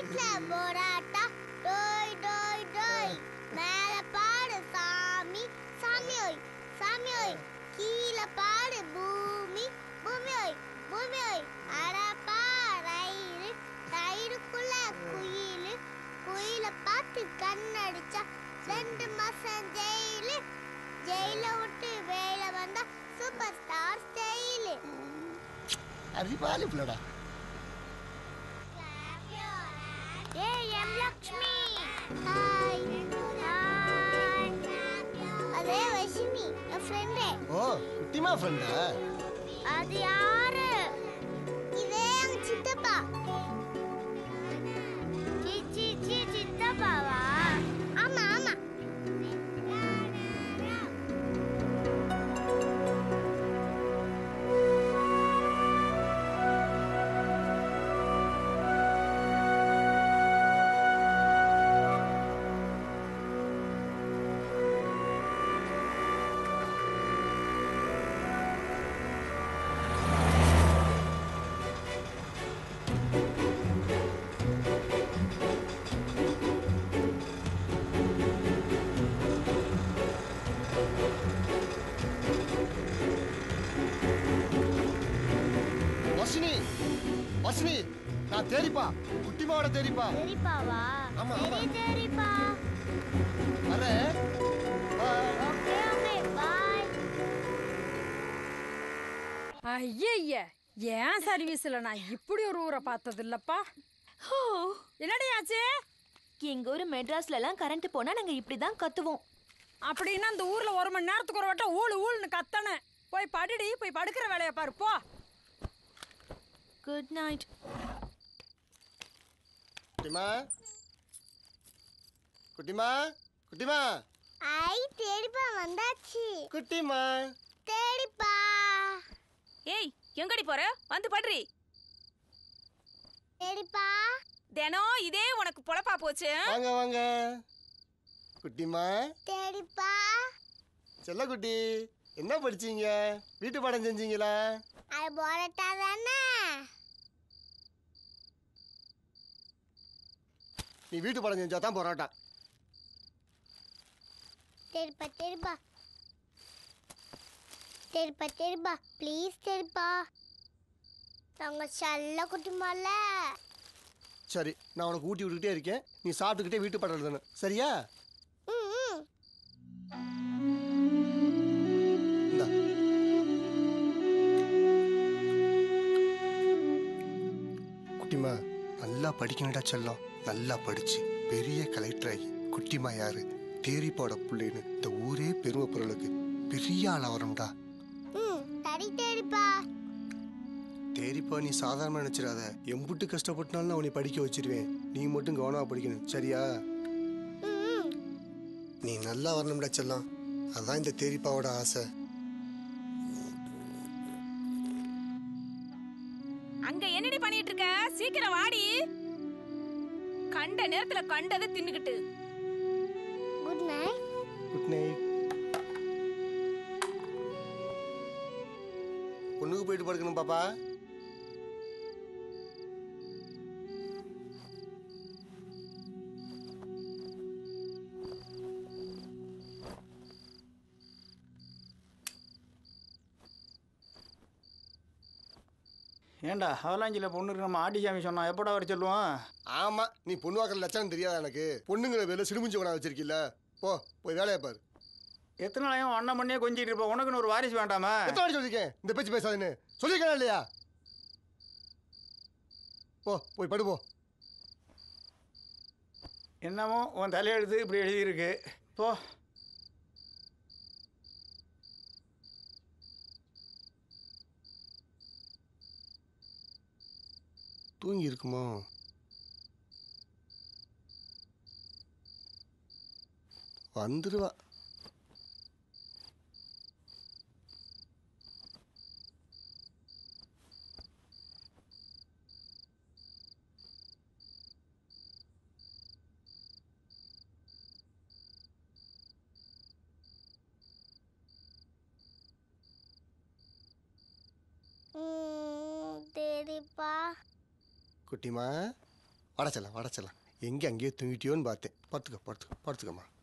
வீட்ல போராட்டா டோய் டோய் டோய் மேல பாடு சாமி சாமி ஓய் சாமி ஓய் கீழே பாடு பூமி பூமி ஓய் பூமி ஓய் அடப்பா ரயிறு ரயிலுக்குள்ள குயிலு குயில பார்த்து கண்ணடிச்சா ரெண்டு மாசம் ஜெயிலு ஜெயில விட்டு வேலை வந்தா சூப்பர் ஸ்டார் ஸ்டைலு அறிவாளி பிள்ளடா ஏய் எம் லக்ஷ்மி ஹாய் ஹாய் அதே வைஷ்மி என் ஃப்ரெண்டு ஓ குட்டிமா ஃப்ரெண்டா அது யாரு இதே எங்க சித்தப்பா சி சி சி சித்தப்பாவா ஆமா ஆமா வர்ஷினி வர்ஷினி நான் தேடிப்பா குட்டிமாவோட தேடிப்பா சரிப்பாவா ஆமா, ஆமா. சரி சரிப்பா வரேன் Bye. ஓகே ஓகே பாய் ஐயய்ய ஏன் சர்வீஸ்ல நான் இப்படி ஒரு ஊரை பார்த்தது இல்லப்பா ஹோ என்னடி ஆச்சு எங்க ஊர் மெட்ராஸ்ல எல்லாம் கரண்ட் போனா நாங்க இப்படிதான் கத்துவோம் அப்படின்னா அந்த ஊர்ல ஒரு மணி நேரத்துக்கு ஒரு வட்டம் ஊழு ஊழுன்னு கத்தன போய் படுடி போய் படுக்கிற வேலையை பாரு போ குட் நைட் குட்டிமா குட்டிமா குட்டிமா ஐ தேடிப்பா வந்தாச்சு குட்டிமா தேடிப்பா ஏய் எங்கடி போற வந்து படுறி தேடிப்பா தினம் இதே உனக்கு பொழப்பா போச்சு வாங்க வாங்க குட்டிமா தேடிப்பா செல்ல குட்டி என்ன படிச்சீங்க வீட்டு பாடம் செஞ்சீங்களா அது போராட்டா தானே நீ வீட்டு பாடம் செஞ்சா தான் போராட்டா தேடிப்பா தேடிப்பா தேடிப்பா தேடிப்பா ப்ளீஸ் தேடிப்பா நாங்க செல்ல குட்டிமால சரி நான் உனக்கு ஊட்டி விட்டுக்கிட்டே இருக்கேன் நீ சாப்பிட்டுக்கிட்டே வீட்டு பாடம் எழுதணும் சரியா ம் ம். இந்தா குட்டிமா நல்லா படிக்கணும்டா செல்லம் நல்லா படிச்சு பெரிய கலெக்டர் ஆகி குட்டிமா யாரு தேரிப்பாட பிள்ளைன்னு இந்த ஊரே பெருமை பொருளுக்கு பெரிய ஆளா வரும்டா ம் சரி தேடிப்பா தேரிப்பா நீ சாதாரண நினைச்சிடாத எம்புட்டு கஷ்டப்பட்டாலும் நான் உன்னை படிக்க வச்சிருவேன் நீ மட்டும் கவனமா படிக்கணும் சரியா ம் ம். நீ நல்லா வரணும்டா செல்லம் அதான் இந்த தேரிப்பாவோட ஆசை அங்க என்னடி பண்ணிட்டு இருக்க சீக்கிரம் வாடி கண்ட நேரத்துல கண்டதை தின்னுக்கிட்டு குட் நைட் குட் நைட் பொண்ணுக்கு போயிட்டு படுக்கணும் பாப்பா ஏன்டா அவலாஞ்சியில் பொண்ணுக்கு நம்ம ஆட்டிசாமி சொன்னோம் எப்படா வர சொல்லுவோம் ஆமா நீ பொண்ணு வாக்குற லட்சணம் தெரியாதா எனக்கு பொண்ணுங்கிற பேர்ல சிடுமுஞ்சி கொண்டா வச்சிருக்கீல்ல போ போய் வேலையை பாரு எத்தனை நாளையும் அண்ணன் பண்ணியே கொஞ்சிட்டு இருப்போம் உனக்குன்னு ஒரு வாரிசு வேண்டாமா எத்தனை வாட்டி சொல்லியிருக்கேன் இந்த பேச்சு பேசாதுன்னு சொல்லியிருக்கேன் இல்லையா போ போய் படு போ என்னமோ உன் தலையெழுத்து இப்படி எழுதியிருக்கு போ தூங்கி இருக்குமோ வந்துடுவா ம், தேடிப்பா குட்டிமா வடச்சலாம் வடச்சலாம் எங்கே அங்கேயே தூங்கிட்டியோன்னு பார்த்தேன் படுத்துக்க படுத்துக்க படுத்துக்கம்மா